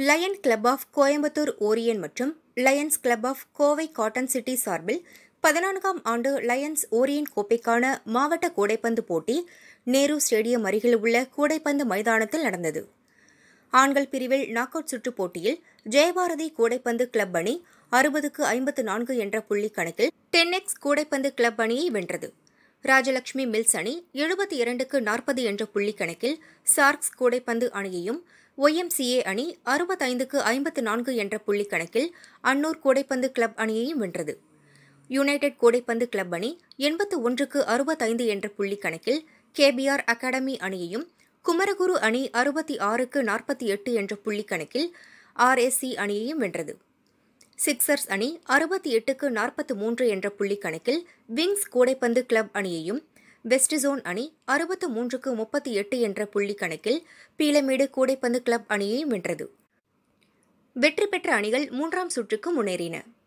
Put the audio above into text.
line club of Coimbatore Orion மற்றும் lions club of Kovai cotton city சார்பில் பதினான்காம் ஆண்டு லயன்ஸ் ஓரியன் கோப்பைக்கான மாவட்ட கூடைப்பந்து போட்டி நேரு ஸ்டேடியம் அருகில் உள்ள கூடைப்பந்து மைதானத்தில் நடந்தது ஆண்கள் பிரிவில் நாக் அவுட் சுற்றுப் போட்டியில் ஜெயபாரதி கூடைப்பந்து கிளப் அணி அறுபதுக்கு ஐம்பத்து நான்கு என்ற புள்ளி கணக்கில் டென் எக்ஸ் கூடைப்பந்து கிளப் அணியை வென்றது ராஜலட்சுமி மில்ஸ் அணி எழுபத்தி இரண்டுக்கு நாற்பது என்ற புள்ளி கணக்கில் சார்க்ஸ் கூடைப்பந்து அணியையும் ஒய்எம்சிஏ அணி அறுபத்தைந்துக்கு ஐம்பத்து நான்கு என்ற புள்ளி கணக்கில் அன்னூர் கூடைப்பந்து கிளப் அணியையும் வென்றது யுனைடெட் கூடைப்பந்து கிளப் அணி எண்பத்து ஒன்றுக்கு அறுபத்தைந்து என்ற புள்ளி கணக்கில் கேபிஆர் அகாடமி அணியையும் குமரகுரு அணி அறுபத்தி ஆறுக்கு நாற்பத்தி எட்டு என்ற புள்ளி கணக்கில் ஆர்எஸ்சி அணியையும் வென்றது சிக்சர்ஸ் அணி அறுபத்தி எட்டுக்கு நாற்பத்து மூன்று என்ற புள்ளி கணக்கில் விங்ஸ் கூடைப்பந்து கிளப் அணியையும் வெஸ்ட் ஜோன் அணி அறுபத்து மூன்றுக்கு முப்பத்தி எட்டு என்ற புள்ளி கணக்கில் பீலமேடு கூடைப்பந்து கிளப் அணியையும் வென்றது வெற்றி பெற்ற அணிகள் மூன்றாம் சுற்றுக்கு முன்னேறின